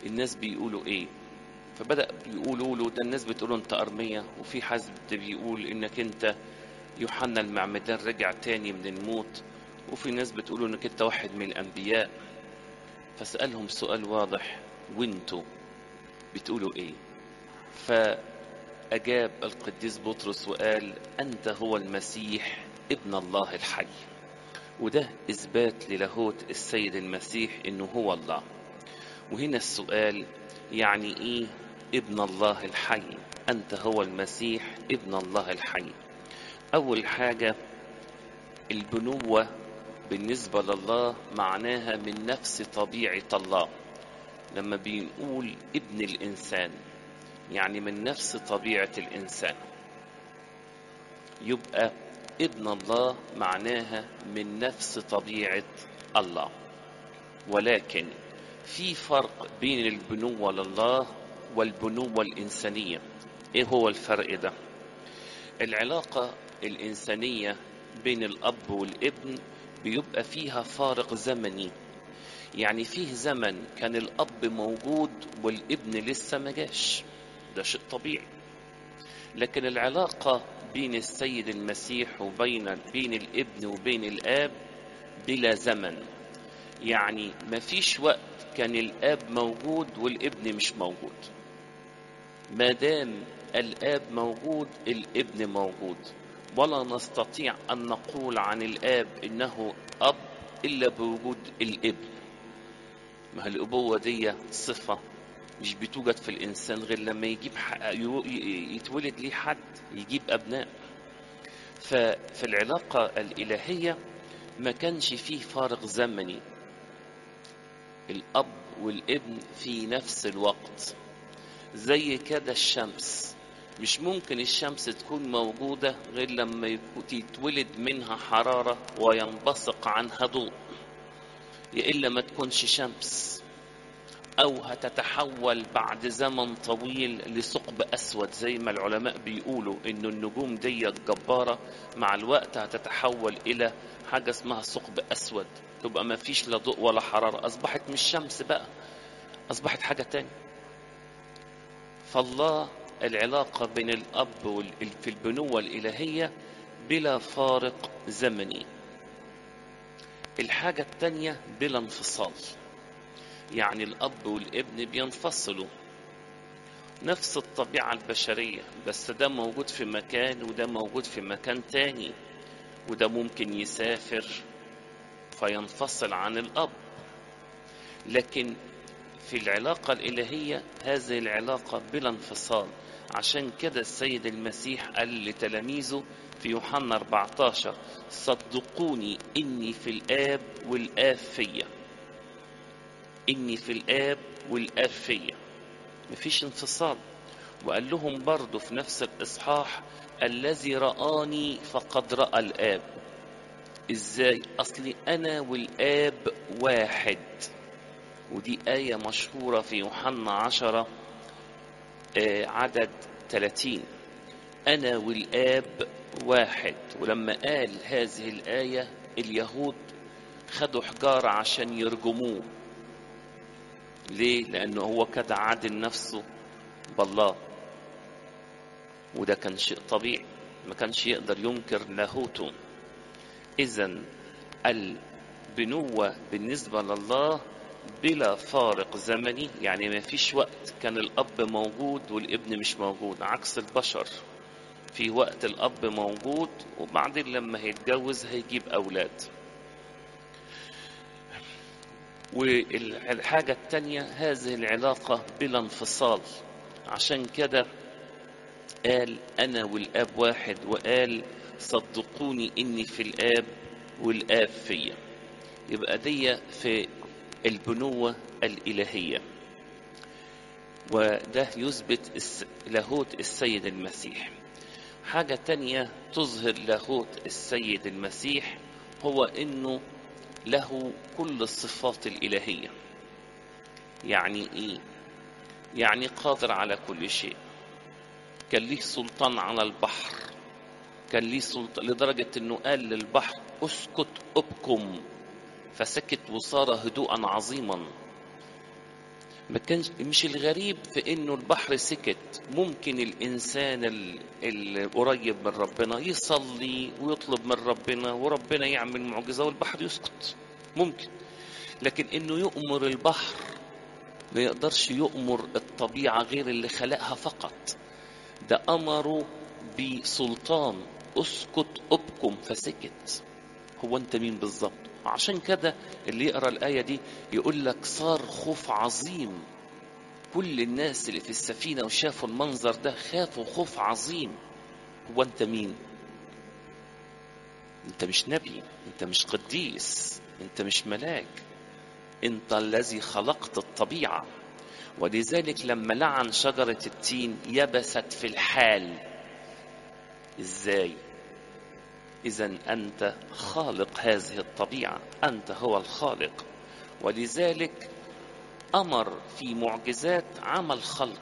الناس بيقولوا ايه فبدأ بيقولوا له ده الناس بتقول انت أرمية وفي حد بيقول انك انت يوحنا المعمدان رجع تاني من الموت وفي ناس بتقول انك انت واحد من الانبياء فسألهم سؤال واضح وانتوا بتقولوا ايه فأجاب القديس بطرس وقال أنت هو المسيح ابن الله الحي وده إثبات للاهوت السيد المسيح إنه هو الله وهنا السؤال يعني إيه ابن الله الحي أنت هو المسيح ابن الله الحي أول حاجة البنوة بالنسبة لله معناها من نفس طبيعة الله لما بنقول ابن الإنسان يعني من نفس طبيعة الإنسان يبقى ابن الله معناها من نفس طبيعة الله ولكن في فرق بين البنوة لله والبنوة الإنسانية إيه هو الفرق ده؟ العلاقة الإنسانية بين الأب والابن بيبقى فيها فارق زمني يعني فيه زمن كان الأب موجود والابن لسه ما جاش ده شيء طبيعي لكن العلاقة بين السيد المسيح وبين بين الابن وبين الآب بلا زمن يعني ما فيش وقت كان الآب موجود والابن مش موجود ما دام الآب موجود الابن موجود ولا نستطيع أن نقول عن الآب إنه أب إلا بوجود الابن ما الأبوة دي صفة مش بتوجد في الإنسان غير لما يجيب يتولد ليه حد يجيب أبناء ففي العلاقة الإلهية ما كانش فيه فارق زمني الأب والابن في نفس الوقت زي كده الشمس مش ممكن الشمس تكون موجودة غير لما يتولد منها حرارة وينبثق عنها ضوء يا إلا ما تكونش شمس أو هتتحول بعد زمن طويل لثقب أسود زي ما العلماء بيقولوا إنه النجوم دي الجبارة مع الوقت هتتحول إلى حاجة اسمها ثقب أسود تبقى ما فيش لا ضوء ولا حرارة أصبحت مش شمس بقى أصبحت حاجة تانية فالله العلاقة بين الأب وال... في البنوة الإلهية بلا فارق زمني الحاجة التانية بلا انفصال يعني الأب والابن بينفصلوا نفس الطبيعة البشرية بس ده موجود في مكان وده موجود في مكان تاني وده ممكن يسافر فينفصل عن الأب لكن في العلاقة الإلهية هذه العلاقة بلا انفصال عشان كده السيد المسيح قال لتلاميذه في يوحنا 14 صدقوني إني في الآب والآب فيا إني في الآب والآب فيا مفيش انفصال وقال لهم برضه في نفس الإصحاح الذي رآني فقد رأى الآب إزاي أصلي أنا والآب واحد ودي آية مشهورة في يوحنا عشرة آه عدد 30 أنا والآب واحد ولما قال هذه الآية اليهود خدوا حجارة عشان يرجموه ليه؟ لأنه هو كده عادل نفسه بالله وده كان شيء طبيعي ما كانش يقدر ينكر لاهوته إذا البنوة بالنسبة لله بلا فارق زمني يعني ما فيش وقت كان الأب موجود والابن مش موجود عكس البشر في وقت الأب موجود وبعدين لما هيتجوز هيجيب أولاد والحاجة التانية هذه العلاقة بلا انفصال عشان كده قال أنا والآب واحد وقال صدقوني إني في الآب والآب فيا يبقى دي في البنوة الإلهية وده يثبت لاهوت السيد المسيح حاجة تانية تظهر لاهوت السيد المسيح هو إنه له كل الصفات الإلهية يعني إيه؟ يعني قادر على كل شيء كان ليه سلطان على البحر كان ليه سلطان لدرجة إنه قال للبحر اسكت أبكم فسكت وصار هدوءا عظيما ما كانش مش الغريب في انه البحر سكت ممكن الانسان ال- القريب من ربنا يصلي ويطلب من ربنا وربنا يعمل معجزه والبحر يسكت ممكن لكن انه يؤمر البحر ما يقدرش يؤمر الطبيعه غير اللي خلقها فقط ده امره بسلطان اسكت ابكم فسكت هو انت مين بالظبط عشان كده اللي يقرا الايه دي يقول لك صار خوف عظيم كل الناس اللي في السفينه وشافوا المنظر ده خافوا خوف عظيم هو انت مين انت مش نبي انت مش قديس انت مش ملاك انت الذي خلقت الطبيعه ولذلك لما لعن شجره التين يبست في الحال ازاي اذا انت خالق هذه الطبيعه انت هو الخالق ولذلك امر في معجزات عمل خلق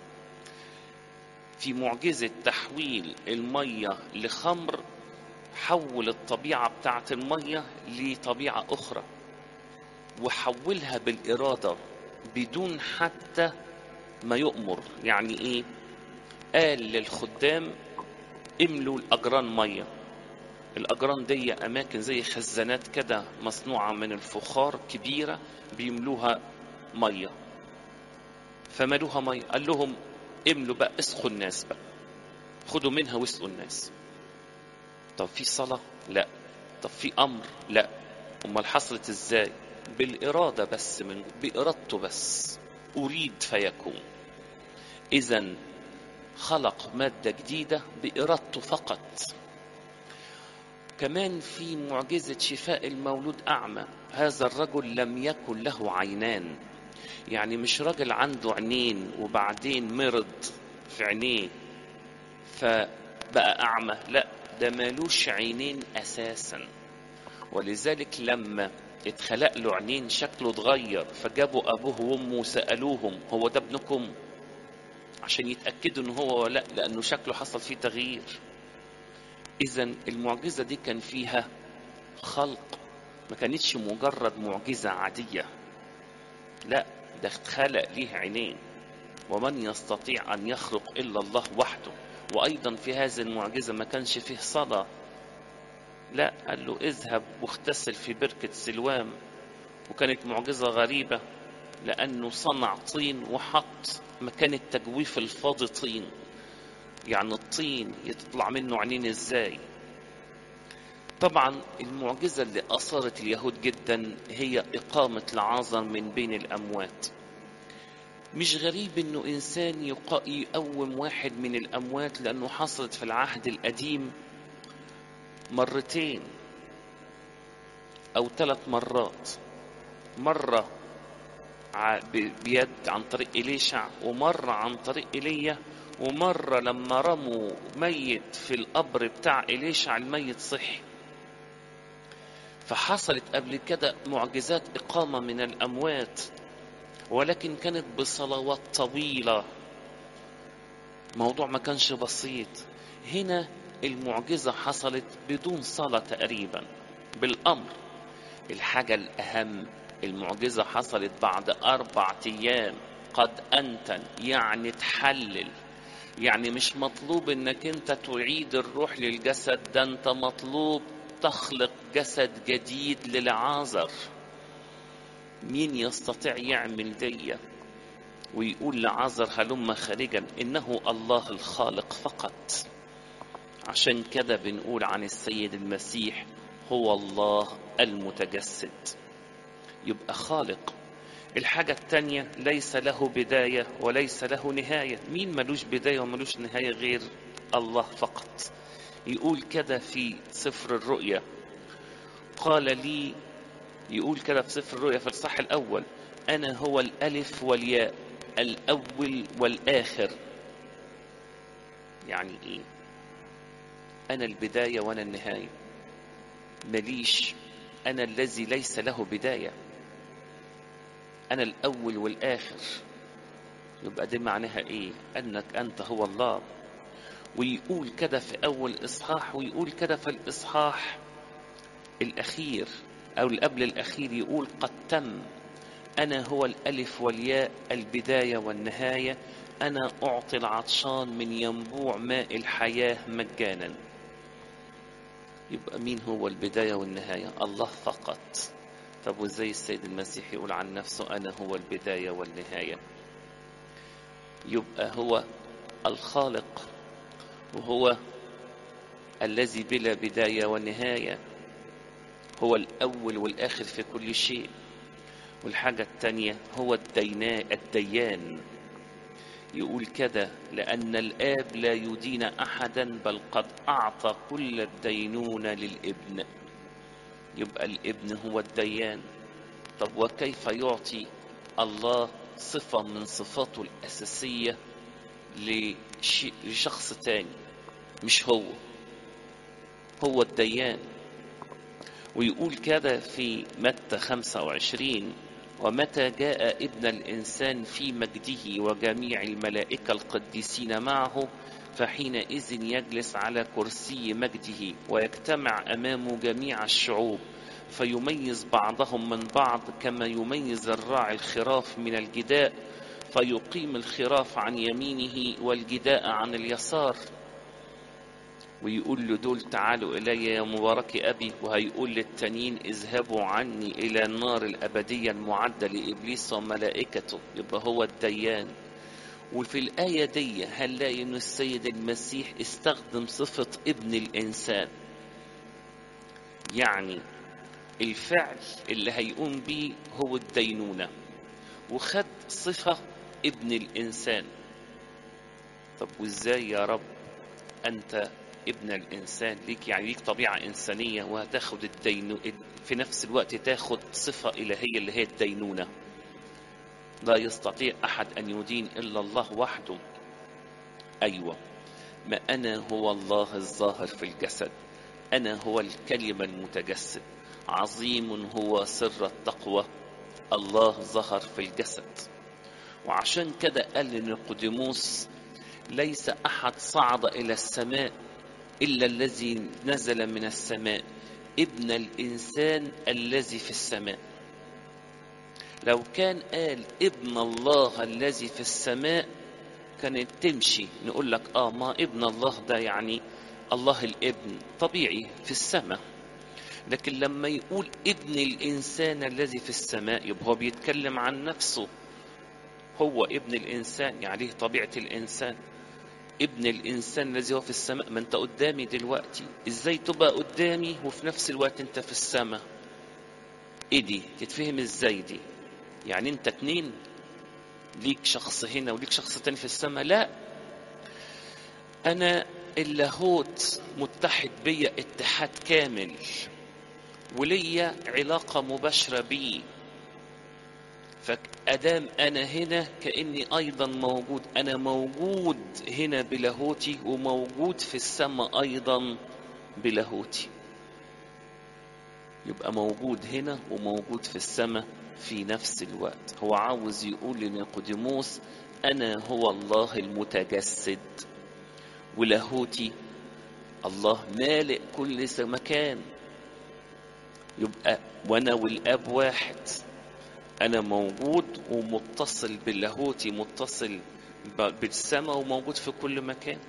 في معجزه تحويل الميه لخمر حول الطبيعه بتاعت الميه لطبيعه اخرى وحولها بالاراده بدون حتى ما يؤمر يعني ايه قال للخدام املوا الاجران ميه الاجران دي اماكن زي خزانات كده مصنوعه من الفخار كبيره بيملوها ميه فملوها ميه قال لهم املوا بقى اسقوا الناس بقى خدوا منها واسقوا الناس طب في صلاه لا طب في امر لا امال حصلت ازاي بالاراده بس من بارادته بس اريد فيكون اذا خلق ماده جديده بارادته فقط كمان في معجزة شفاء المولود أعمى هذا الرجل لم يكن له عينان يعني مش راجل عنده عينين وبعدين مرض في عينيه فبقى أعمى لا ده مالوش عينين أساسا ولذلك لما اتخلق له عينين شكله اتغير فجابوا أبوه وأمه وسألوهم هو ده ابنكم عشان يتأكدوا إن هو ولا لا لأنه شكله حصل فيه تغيير إذا المعجزة دي كان فيها خلق ما كانتش مجرد معجزة عادية لا ده اتخلق ليه عينين ومن يستطيع أن يخلق إلا الله وحده وأيضا في هذه المعجزة ما كانش فيه صلاة لا قال له اذهب واغتسل في بركة سلوام وكانت معجزة غريبة لأنه صنع طين وحط مكان التجويف الفاضي طين يعني الطين يطلع منه عينين ازاي طبعا المعجزة اللي أثارت اليهود جدا هي إقامة لعازر من بين الأموات مش غريب انه انسان يقا- يقوم واحد من الاموات لانه حصلت في العهد القديم مرتين او ثلاث مرات مره ع- ب- بيد عن طريق إليشع ومرة عن طريق إيليا ومرة لما رموا ميت في القبر بتاع إليشع الميت صحي فحصلت قبل كده معجزات إقامة من الأموات ولكن كانت بصلوات طويلة موضوع ما كانش بسيط هنا المعجزة حصلت بدون صلاة تقريبا بالأمر الحاجة الأهم المعجزة حصلت بعد أربع أيام قد أنتن يعني تحلل يعني مش مطلوب انك انت تعيد الروح للجسد ده انت مطلوب تخلق جسد جديد للعازر مين يستطيع يعمل دي ويقول لعازر هلم خارجا انه الله الخالق فقط عشان كده بنقول عن السيد المسيح هو الله المتجسد يبقى خالق الحاجة التانية ليس له بداية وليس له نهاية مين ملوش بداية وملوش نهاية غير الله فقط يقول كده في سفر الرؤيا قال لي يقول كده في سفر الرؤيا في الصح الأول أنا هو الألف والياء الأول والآخر يعني إيه أنا البداية وأنا النهاية مليش أنا الذي ليس له بداية أنا الأول والآخر يبقى دي معناها إيه؟ أنك أنت هو الله ويقول كده في أول إصحاح ويقول كده في الإصحاح الأخير أو اللي قبل الأخير يقول قد تم أنا هو الألف والياء البداية والنهاية أنا أعطي العطشان من ينبوع ماء الحياة مجانا يبقى مين هو البداية والنهاية الله فقط طب وازاي السيد المسيح يقول عن نفسه أنا هو البداية والنهاية يبقى هو الخالق وهو الذي بلا بداية ونهاية هو الأول والآخر في كل شيء والحاجة التانية هو الدينا الديان يقول كده لأن الآب لا يدين أحدا بل قد أعطى كل الدينونة للابن يبقى الابن هو الديان طب وكيف يعطي الله صفة من صفاته الأساسية لشخص تاني مش هو هو الديان ويقول كده في متى 25 ومتى جاء ابن الإنسان في مجده وجميع الملائكة القديسين معه فحينئذ يجلس على كرسي مجده ويجتمع أمامه جميع الشعوب فيميز بعضهم من بعض كما يميز الراعي الخراف من الجداء فيقيم الخراف عن يمينه والجداء عن اليسار ويقول له دول تعالوا إلي يا مبارك أبي وهيقول للتانيين اذهبوا عني إلى النار الأبدية المعدة لإبليس وملائكته يبقى هو الديان وفي الآية دي هنلاقي إن السيد المسيح استخدم صفة ابن الإنسان يعني الفعل اللي هيقوم بيه هو الدينونة وخد صفة ابن الإنسان طب وإزاي يا رب أنت ابن الإنسان ليك يعني ليك طبيعة إنسانية وهتاخد الدين في نفس الوقت تاخد صفة إلهية اللي هي الدينونة لا يستطيع أحد أن يدين إلا الله وحده أيوة ما أنا هو الله الظاهر في الجسد أنا هو الكلمة المتجسد عظيم هو سر التقوى الله ظهر في الجسد وعشان كده قال لنيقوديموس ليس أحد صعد إلى السماء إلا الذي نزل من السماء ابن الإنسان الذي في السماء لو كان قال ابن الله الذي في السماء كانت تمشي نقول لك اه ما ابن الله ده يعني الله الابن طبيعي في السماء لكن لما يقول ابن الانسان الذي في السماء يبقى هو بيتكلم عن نفسه هو ابن الانسان يعني عليه طبيعه الانسان ابن الانسان الذي هو في السماء ما انت قدامي دلوقتي ازاي تبقى قدامي وفي نفس الوقت انت في السماء ايه دي تتفهم ازاي دي يعني انت اتنين ليك شخص هنا وليك شخص تاني في السماء لا انا اللاهوت متحد بيا اتحاد كامل وليا علاقة مباشرة بيه فأدام أنا هنا كأني أيضا موجود أنا موجود هنا بلاهوتي وموجود في السماء أيضا بلاهوتي يبقى موجود هنا وموجود في السماء في نفس الوقت هو عاوز يقول لنيقوديموس أنا هو الله المتجسد ولاهوتي الله مالئ كل مكان يبقى وانا والاب واحد انا موجود ومتصل باللاهوتي متصل بالسماء وموجود في كل مكان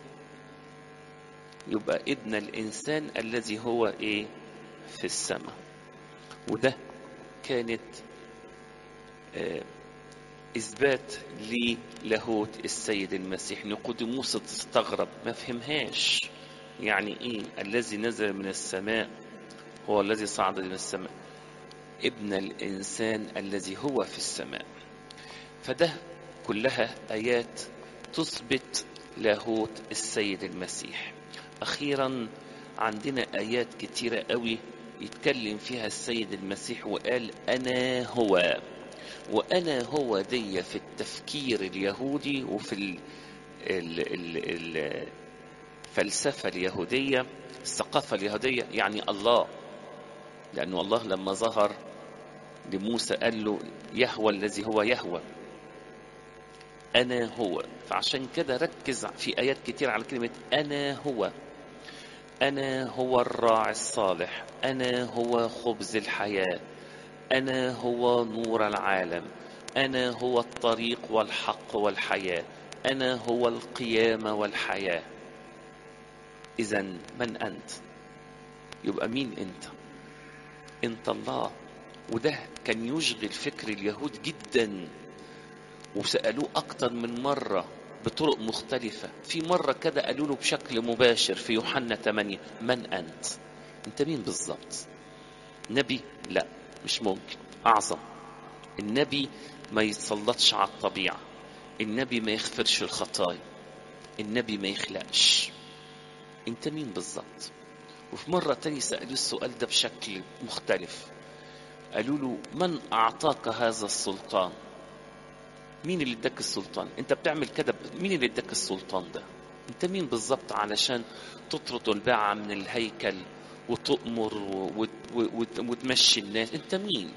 يبقى ابن الانسان الذي هو ايه في السماء وده كانت آه اثبات للاهوت السيد المسيح نيقوديموس استغرب ما فهمهاش يعني ايه الذي نزل من السماء هو الذي صعد من السماء ابن الانسان الذي هو في السماء فده كلها ايات تثبت لاهوت السيد المسيح اخيرا عندنا ايات كتيره قوي يتكلم فيها السيد المسيح وقال انا هو وانا هو دي في التفكير اليهودي وفي ال ال ال الفلسفه اليهوديه الثقافه اليهوديه يعني الله لانه الله لما ظهر لموسى قال له يهوى الذي هو يهوى انا هو فعشان كده ركز في ايات كتير على كلمه انا هو انا هو الراعي الصالح انا هو خبز الحياه أنا هو نور العالم أنا هو الطريق والحق والحياة أنا هو القيامة والحياة إذا من أنت؟ يبقى مين أنت؟ أنت الله وده كان يشغل فكر اليهود جدا وسألوه أكتر من مرة بطرق مختلفة في مرة كده قالوا له بشكل مباشر في يوحنا 8 من أنت؟ أنت مين بالظبط؟ نبي؟ لا مش ممكن أعظم النبي ما يتسلطش على الطبيعة النبي ما يغفرش الخطايا النبي ما يخلقش انت مين بالظبط وفي مرة تاني سألوا السؤال ده بشكل مختلف قالوا له من أعطاك هذا السلطان مين اللي اداك السلطان انت بتعمل كده ب- مين اللي اداك السلطان ده انت مين بالظبط علشان تطرد الباعة من الهيكل وتؤمر و- وت- وت- وتمشي الناس انت مين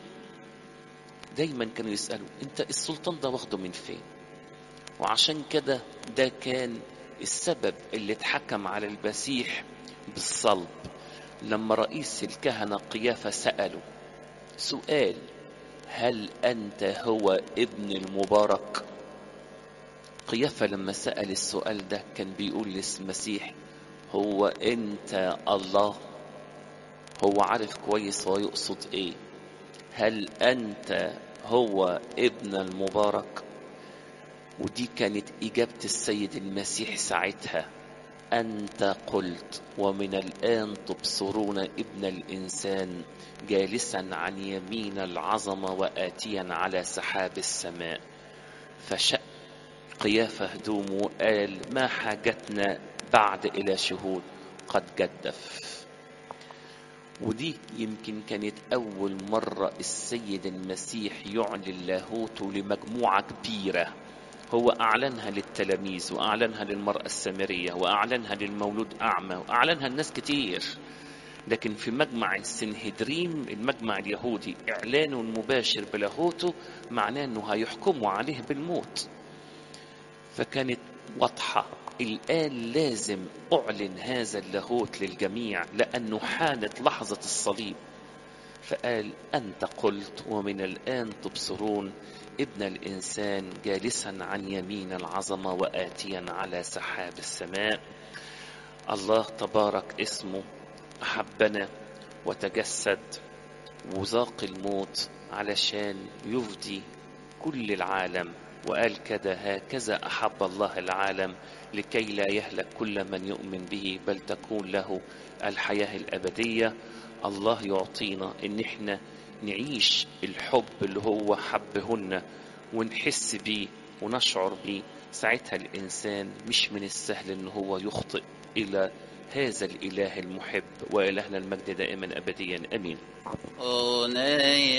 دايما كانوا يسألوا انت السلطان ده واخده من فين وعشان كده ده كان السبب اللي اتحكم على المسيح بالصلب لما رئيس الكهنة قيافة سأله سؤال هل أنت هو ابن المبارك قيافة لما سأل السؤال ده كان بيقول للمسيح هو أنت الله هو عارف كويس هو يقصد إيه هل أنت هو ابن المبارك ودي كانت إجابة السيد المسيح ساعتها أنت قلت ومن الآن تبصرون ابن الإنسان جالسا عن يمين العظمة وآتيا على سحاب السماء فشق قيافة هدومه وقال ما حاجتنا بعد إلى شهود قد جدف ودي يمكن كانت أول مرة السيد المسيح يعلن لاهوته لمجموعة كبيرة هو أعلنها للتلاميذ وأعلنها للمرأة السامرية وأعلنها للمولود أعمى وأعلنها لناس كتير لكن في مجمع السنهدريم المجمع اليهودي إعلانه المباشر بلاهوته معناه أنه هيحكموا عليه بالموت فكانت واضحة الآن لازم أعلن هذا اللاهوت للجميع لأنه حانت لحظة الصليب فقال أنت قلت ومن الآن تبصرون ابن الإنسان جالسا عن يمين العظمة وآتيا على سحاب السماء الله تبارك اسمه أحبنا وتجسد وذاق الموت علشان يفدي كل العالم وقال كده هكذا أحب الله العالم لكي لا يهلك كل من يؤمن به بل تكون له الحياة الأبدية الله يعطينا إن إحنا نعيش الحب اللي هو حبهن ونحس بيه ونشعر بيه ساعتها الإنسان مش من السهل إن هو يخطئ إلى هذا الإله المحب وإلهنا المجد دائما أبديا أمين أغنية